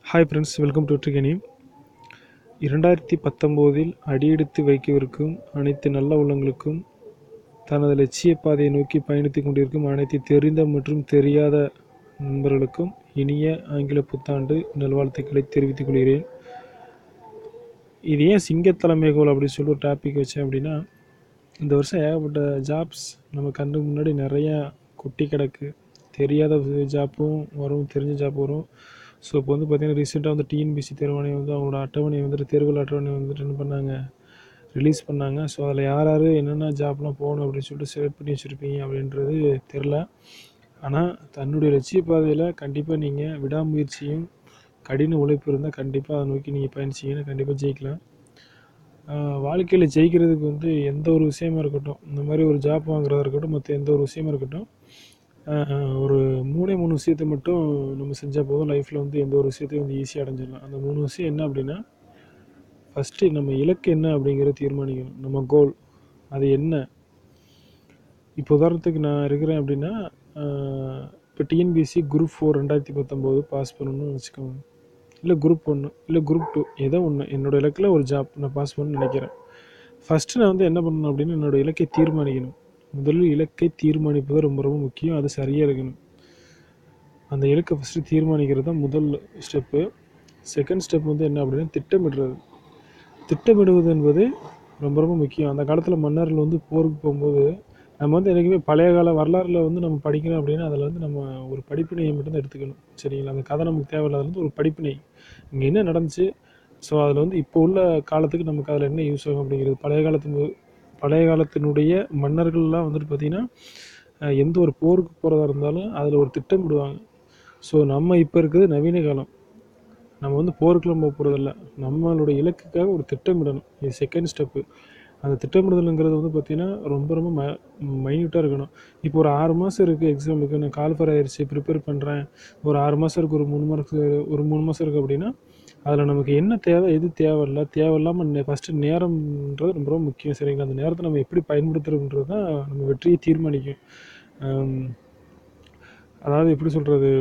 hi friends welcome to ட்ரிகனி இரண்டாயிரத்தி பத்தொம்போதில் அடியெடுத்து வைக்கவிருக்கும் அனைத்து நல்ல உள்ளங்களுக்கும் தனது லட்சிய பாதையை நோக்கி பயணித்துக் கொண்டிருக்கும் அனைத்து தெரிந்த மற்றும் தெரியாத நண்பர்களுக்கும் இனிய ஆங்கில புத்தாண்டு நல்வாழ்த்துக்களை தெரிவித்துக் கொள்கிறேன் இது ஏன் சிங்கத்தலைமைகோல் அப்படின்னு சொல்லி ஒரு டாபிக் வச்சேன் அப்படின்னா இந்த வருஷம் ஏகப்பட்ட ஜாப்ஸ் நம்ம கண்ணுக்கு முன்னாடி நிறையா கொட்டி கிடக்கு தெரியாத ஜாப்பும் வரும் தெரிஞ்ச ஜாப் வரும் ஸோ இப்போ வந்து பார்த்திங்கன்னா ரீசெண்டாக வந்து டிஎன்பிசி தேர்வாணையம் வந்து அவங்களோட அட்டவணை வந்துட்டு தேர்வுகள் அட்டவணை வந்துட்டு என்ன பண்ணாங்க ரிலீஸ் பண்ணாங்க ஸோ அதில் யார் யார் என்னென்ன ஜாப்லாம் போகணும் அப்படின்னு சொல்லிட்டு செலக்ட் பண்ணி வச்சுருப்பீங்க அப்படின்றது தெரில ஆனால் தன்னுடைய லட்சிய பாதையில் கண்டிப்பாக நீங்கள் விடாமுயற்சியும் கடின உழைப்பு இருந்தால் கண்டிப்பாக அதை நோக்கி நீங்கள் பயணிச்சிங்கன்னா கண்டிப்பாக ஜெயிக்கலாம் வாழ்க்கையில் ஜெயிக்கிறதுக்கு வந்து எந்த ஒரு விஷயமா இருக்கட்டும் இந்த மாதிரி ஒரு ஜாப் வாங்குறதா இருக்கட்டும் மற்ற எந்த ஒரு விஷயமா இருக்கட்டும் ஒரு மூணே மூணு விஷயத்தை மட்டும் நம்ம செஞ்சால் போதும் லைஃப்பில் வந்து எந்த ஒரு விஷயத்தையும் வந்து ஈஸியாக அடைஞ்சிடலாம் அந்த மூணு விஷயம் என்ன அப்படின்னா ஃபஸ்ட்டு நம்ம இலக்கு என்ன அப்படிங்கிறத தீர்மானிக்கணும் நம்ம கோல் அது என்ன இப்போ உதாரணத்துக்கு நான் இருக்கிறேன் அப்படின்னா இப்போ டிஎன்பிஎஸ்சி குரூப் ஃபோர் ரெண்டாயிரத்தி பத்தொம்போது பாஸ் பண்ணணும்னு வச்சுக்கோங்க இல்லை குரூப் ஒன்று இல்லை குரூப் டூ ஏதோ ஒன்று என்னோடய இலக்கில் ஒரு ஜாப் நான் பாஸ் பண்ணணும்னு நினைக்கிறேன் ஃபஸ்ட்டு நான் வந்து என்ன பண்ணணும் அப்படின்னு என்னோடய இலக்கை தீர்மானிக்கணும் முதலில் இலக்கை தீர்மானிப்பது ரொம்ப ரொம்ப முக்கியம் அது சரியாக இருக்கணும் அந்த இலக்கை ஃபஸ்ட்டு தீர்மானிக்கிறது தான் முதல் ஸ்டெப்பு செகண்ட் ஸ்டெப் வந்து என்ன அப்படின்னா திட்டமிடுறது திட்டமிடுவது என்பது ரொம்ப ரொம்ப முக்கியம் அந்த காலத்தில் மன்னர்கள் வந்து போருக்கு போகும்போது நம்ம வந்து என்றைக்குமே பழைய கால வரலாறில் வந்து நம்ம படிக்கிறோம் அப்படின்னா அதில் வந்து நம்ம ஒரு படிப்பினையை மட்டும்தான் எடுத்துக்கணும் சரிங்களா அந்த கதை நமக்கு தேவையில்லாத வந்து ஒரு படிப்பினை இங்கே என்ன நடந்துச்சு ஸோ அதில் வந்து இப்போ உள்ள காலத்துக்கு நமக்கு அதில் என்ன யூஸ் ஆகும் அப்படிங்கிறது பழைய காலத்து பழைய காலத்தினுடைய மன்னர்கள்லாம் வந்துட்டு பார்த்திங்கன்னா எந்த ஒரு போருக்கு போகிறதா இருந்தாலும் அதில் ஒரு திட்டமிடுவாங்க ஸோ நம்ம இப்போ இருக்கிறது நவீன காலம் நம்ம வந்து போருக்குலாம் போக போகிறதில்ல நம்மளுடைய இலக்குக்காக ஒரு திட்டமிடணும் இது செகண்ட் ஸ்டெப்பு அந்த திட்டமிடுதலுங்கிறது வந்து பார்த்திங்கன்னா ரொம்ப ரொம்ப ம மைன்யூட்டாக இருக்கணும் இப்போ ஒரு ஆறு மாதம் இருக்குது எக்ஸாமுக்கு நான் கால்ஃபர் ஆயிடுச்சு ப்ரிப்பேர் பண்ணுறேன் ஒரு ஆறு மாதம் இருக்குது ஒரு மூணு மாதம் ஒரு மூணு மாதம் இருக்குது அப்படின்னா அதில் நமக்கு என்ன தேவை எது தேவையில்ல தேவையில்லாமல் நே ஃபஸ்ட்டு நேரம்ன்றது ரொம்ப ரொம்ப முக்கியம் சரிங்களா அந்த நேரத்தை நம்ம எப்படி பயன்படுத்துகிறோன்றது தான் நம்ம வெற்றியை தீர்மானிக்கும் அதாவது எப்படி சொல்கிறது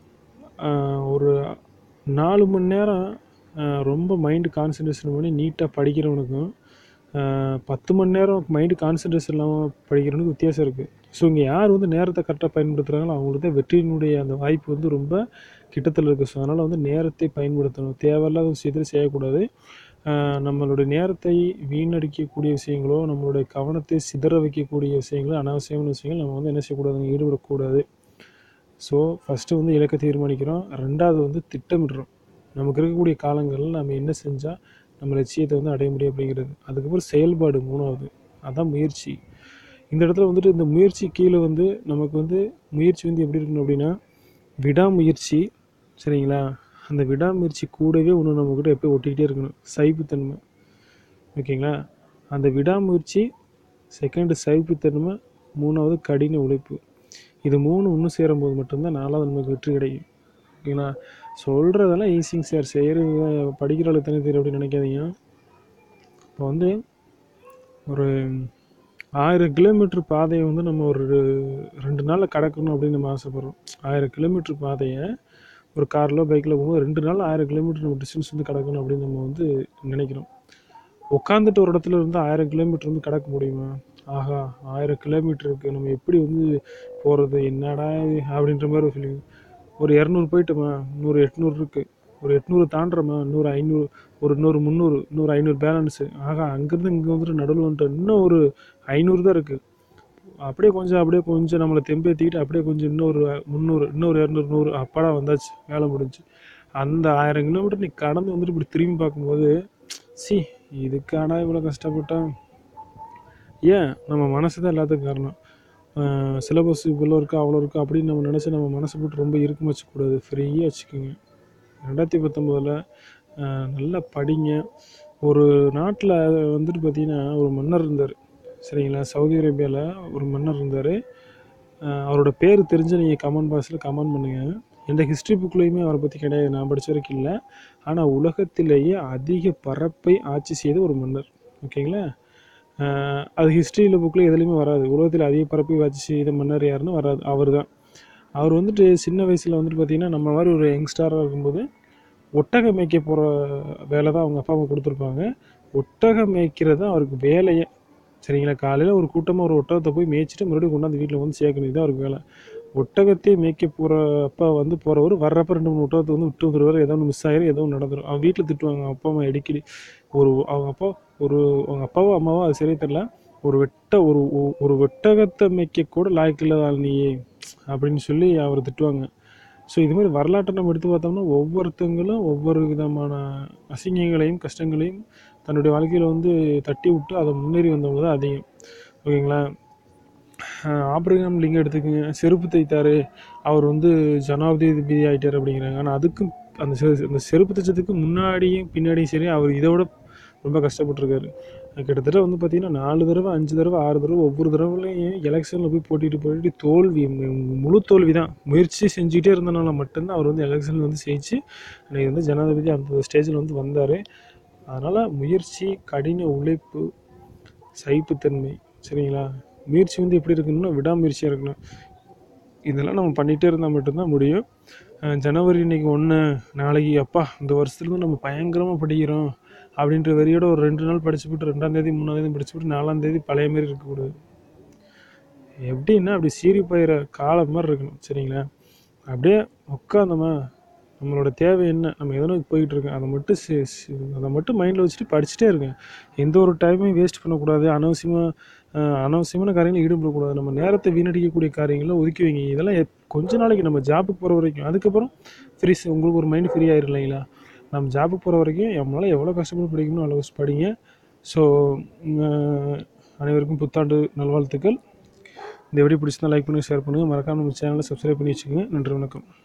ஒரு நாலு மணி நேரம் ரொம்ப மைண்டு கான்சன்ட்ரேஷன் பண்ணி நீட்டாக படிக்கிறவனுக்கும் பத்து மணி நேரம் மைண்டு கான்சன்ட்ரேஷன் இல்லாமல் படிக்கிறவனுக்கு வித்தியாசம் இருக்குது ஸோ இங்கே யார் வந்து நேரத்தை கரெக்டாக பயன்படுத்துகிறாங்களோ அவங்களுக்கு தான் வெற்றியினுடைய அந்த வாய்ப்பு வந்து ரொம்ப கிட்டத்தில் இருக்குது ஸோ அதனால் வந்து நேரத்தை பயன்படுத்தணும் தேவையில்லாத விஷயத்தில் செய்யக்கூடாது நம்மளுடைய நேரத்தை வீணடிக்கக்கூடிய விஷயங்களோ நம்மளுடைய கவனத்தை சிதற வைக்கக்கூடிய விஷயங்களோ அனாவசியமான விஷயங்கள் நம்ம வந்து என்ன செய்யக்கூடாது ஈடுபடக்கூடாது ஸோ ஃபஸ்ட்டு வந்து இலக்கை தீர்மானிக்கிறோம் ரெண்டாவது வந்து திட்டமிடுறோம் நமக்கு இருக்கக்கூடிய காலங்களில் நம்ம என்ன செஞ்சால் நம்ம லட்சியத்தை வந்து அடைய முடியும் அப்படிங்கிறது அதுக்கப்புறம் செயல்பாடு மூணாவது அதான் முயற்சி இந்த இடத்துல வந்துட்டு இந்த முயற்சி கீழே வந்து நமக்கு வந்து முயற்சி வந்து எப்படி இருக்கணும் அப்படின்னா விடாமுயற்சி சரிங்களா அந்த விடாமுயற்சி கூடவே ஒன்று நம்மக்கிட்ட எப்போ ஒட்டிக்கிட்டே இருக்கணும் சைப்புத்தன்மை ஓகேங்களா அந்த விடாமுயற்சி செகண்டு சைப்புத்தன்மை மூணாவது கடின உழைப்பு இது மூணு ஒன்று சேரும்போது மட்டும்தான் நாலாவது நமக்கு வெற்றி கிடைக்கும் ஓகேங்களா சொல்கிறதெல்லாம் ஈஸிங்க சார் செய்கிறது படிக்கிற அளவுக்கு தானே தெரியும் அப்படின்னு நினைக்காதீங்க இப்போ வந்து ஒரு ஆயிரம் கிலோமீட்டர் பாதையை வந்து நம்ம ஒரு ரெண்டு நாளில் கடக்கணும் அப்படின்னு நம்ம ஆசைப்பட்றோம் ஆயிரம் கிலோமீட்டர் பாதையை ஒரு காரில் பைக்கில் போகும்போது ரெண்டு நாள் ஆயிரம் கிலோமீட்டர் நம்ம டிஸ்டன்ஸ் வந்து கடக்கணும் அப்படின்னு நம்ம வந்து நினைக்கிறோம் உட்காந்துட்டு ஒரு இடத்துல இருந்து ஆயிரம் கிலோமீட்டர் வந்து கடக்க முடியுமா ஆஹா ஆயிரம் கிலோமீட்டருக்கு நம்ம எப்படி வந்து போகிறது என்னடா இது அப்படின்ற மாதிரி ஒரு ஃபீலிங் ஒரு இரநூறு போயிட்டோமா நூறு எட்நூறு இருக்குது ஒரு எட்நூறு தாண்டுறோமா நூறு ஐநூறு ஒரு நூறு முந்நூறு நூறு ஐநூறு பேலன்ஸு ஆகா அங்கேருந்து இங்கே வந்துட்டு நடுவில் வந்துட்டு இன்னும் ஒரு ஐநூறு தான் இருக்குது அப்படியே கொஞ்சம் அப்படியே கொஞ்சம் நம்மளை தெம்பேற்றிக்கிட்டு அப்படியே கொஞ்சம் இன்னொரு முந்நூறு இன்னொரு இரநூறு நூறு அப்பாடா வந்தாச்சு வேலை முடிஞ்சு அந்த ஆயிரம் கிலோமீட்டர் நீ கடந்து வந்துட்டு இப்படி திரும்பி பார்க்கும்போது சி இதுக்காடா இவ்வளோ கஷ்டப்பட்டேன் ஏன் நம்ம மனசு தான் எல்லாத்துக்கும் காரணம் சிலபஸ் இவ்வளோ இருக்கா அவ்வளோ இருக்கா அப்படின்னு நம்ம நினச்சி நம்ம மனசை போட்டு ரொம்ப இறுக்கமாக வச்சுக்கூடாது ஃப்ரீயாக வச்சுக்கோங்க ரெண்டாயிரத்தி பத்தொம்போதில் நல்லா படிங்க ஒரு நாட்டில் வந்துட்டு பார்த்திங்கன்னா ஒரு மன்னர் இருந்தார் சரிங்களா சவுதி அரேபியாவில் ஒரு மன்னர் இருந்தார் அவரோட பேர் தெரிஞ்சு நீங்கள் கமெண்ட் பாக்ஸில் கமெண்ட் பண்ணுங்கள் எந்த ஹிஸ்ட்ரி புக்லேயுமே அவரை பற்றி கிடையாது நான் படித்த வரைக்கும் இல்லை ஆனால் உலகத்திலேயே அதிக பரப்பை ஆட்சி செய்த ஒரு மன்னர் ஓகேங்களா அது ஹிஸ்ட்ரியில் புக்கில் எதுலேயுமே வராது உலகத்தில் அதிக பரப்பை ஆட்சி செய்த மன்னர் யாருன்னு வராது அவர் தான் அவர் வந்துட்டு சின்ன வயசில் வந்துட்டு பார்த்திங்கன்னா நம்ம மாதிரி ஒரு யங்ஸ்டராக இருக்கும்போது ஒட்டகம் மேய்க்க போகிற வேலை தான் அவங்க அப்பா அம்மா கொடுத்துருப்பாங்க ஒட்டகம் மேய்க்கிறது தான் அவருக்கு வேலையே சரிங்களா காலையில் ஒரு கூட்டமாக ஒரு ஒட்டகத்தை போய் மேய்ச்சிட்டு மறுபடியும் கொண்டாந்து வீட்டில் வந்து சேர்க்கணும் தான் அவருக்கு வேலை ஒட்டகத்தையே மேய்க்க போகிற அப்பா வந்து போகிறவர் வர்றப்ப ரெண்டு மூணு ஒட்டகத்தை வந்து விட்டு வந்துடுவார் ஏதோ ஒன்று மிஸ் ஆகிரும் ஏதோ ஒன்று நடந்துடும் அவங்க வீட்டில் திட்டுவாங்க அவங்க அப்பா அம்மா அடிக்கடி ஒரு அவங்க அப்பா ஒரு அவங்க அப்பாவோ அம்மாவோ அது சரியா தெரில ஒரு வெட்ட ஒரு ஒ- ஒரு ஒட்டகத்தை மேய்க்க கூட லாய்க்கில்லாத ஆள் நீயே அப்படின்னு சொல்லி அவர் திட்டுவாங்க ஸோ இது மாதிரி வரலாற்றை நம்ம எடுத்து பார்த்தோம்னா ஒவ்வொருத்தங்களும் ஒவ்வொரு விதமான அசிங்கங்களையும் கஷ்டங்களையும் தன்னுடைய வாழ்க்கையில் வந்து தட்டி விட்டு அதை முன்னேறி வந்தவங்க தான் அதிகம் ஓகேங்களா ஆஹ் ஆபிரகாம் லிங்கம் எடுத்துக்கோங்க செருப்பு தைத்தாரு அவர் வந்து ஜனாதிபதி ஆயிட்டார் அப்படிங்கிறாங்க ஆனால் அதுக்கும் அந்த செ- அந்த செருப்பு தைச்சதுக்கு முன்னாடியும் பின்னாடியும் சரி அவர் இதை விட ரொம்ப கஷ்டப்பட்டிருக்காரு கிட்டத்தட்ட வந்து பார்த்தீங்கன்னா நாலு தடவை அஞ்சு தடவை ஆறு தடவை ஒவ்வொரு தடவைலையும் எலெக்ஷனில் போய் போட்டிட்டு போயிட்டு தோல்வி மு- முழு தோல்வி தான் முயற்சி செஞ்சுட்டே இருந்தனால மட்டும்தான் அவர் வந்து எலெக்ஷனில் வந்து ஜெயிச்சு அன்றைக்கி வந்து ஜனாதிபதி அந்த ஸ்டேஜில் வந்து வந்தார் அதனால் முயற்சி கடின உழைப்பு சகிப்புத்தன்மை சரிங்களா முயற்சி வந்து எப்படி இருக்கணும்னா விடாமுயற்சியாக இருக்கணும் இதெல்லாம் நம்ம பண்ணிகிட்டே இருந்தால் மட்டும்தான் முடியும் அஹ் ஜனவரி இன்னைக்கு ஒன்று நாளைக்கு அப்பா இந்த வருஷத்துலேருந்து நம்ம பயங்கரமாக படிக்கிறோம் அப்படின்ற வெறியோட ஒரு ரெண்டு நாள் படிச்சுவிட்டு ரெண்டாம் தேதி மூணாம் தேதி படிச்சுவிட்டு நாலாம் தேதி பழைய மாதிரி இருக்கக்கூடாது எப்படின்னா அப்படி சீறி போயிற காலம் மாதிரி இருக்கணும் சரிங்களா அப்படியே உட்காந்தோமா நம்மளோட தேவை என்ன நம்ம எதனா போயிட்டு இருக்கோம் அதை மட்டும் சி- சி- அதை மட்டும் மைண்டில் வச்சுட்டு படிச்சுட்டே இருக்கேன் எந்த ஒரு டைமையும் வேஸ்ட் பண்ணக்கூடாது அனாவசியமாக அஹ், அனாவசியமான காரியங்களில் ஈடுபடக்கூடாது நம்ம நேரத்தை வீணடிக்கக்கூடிய காரியங்களை ஒதுக்கி வைங்க இதெல்லாம் எப்- கொஞ்ச நாளைக்கு நம்ம ஜாபுக்கு போகிற வரைக்கும் அதுக்கப்புறம் ஃப்ரீ உங்களுக்கு ஒரு மைண்ட் ஃப்ரீ ஆயிரும் இல்லைங்களா நம்ம ஜாபுக்கு போகிற வரைக்கும் நம்மளால் எவ்வளோ கஷ்டப்பட்டு படிக்கணும் அவ்வளோ கஷ்டம் படிங்க ஸோ அனைவருக்கும் புத்தாண்டு நல்வாழ்த்துக்கள் இந்த வீடியோ பிடிச்சிருந்தா லைக் பண்ணுங்கள் ஷேர் பண்ணுங்கள் மறக்காம நம்ம சேனலை சப்ஸ்கிரைப் பண்ணி வச்சுக்கோங்க நன்றி வணக்கம்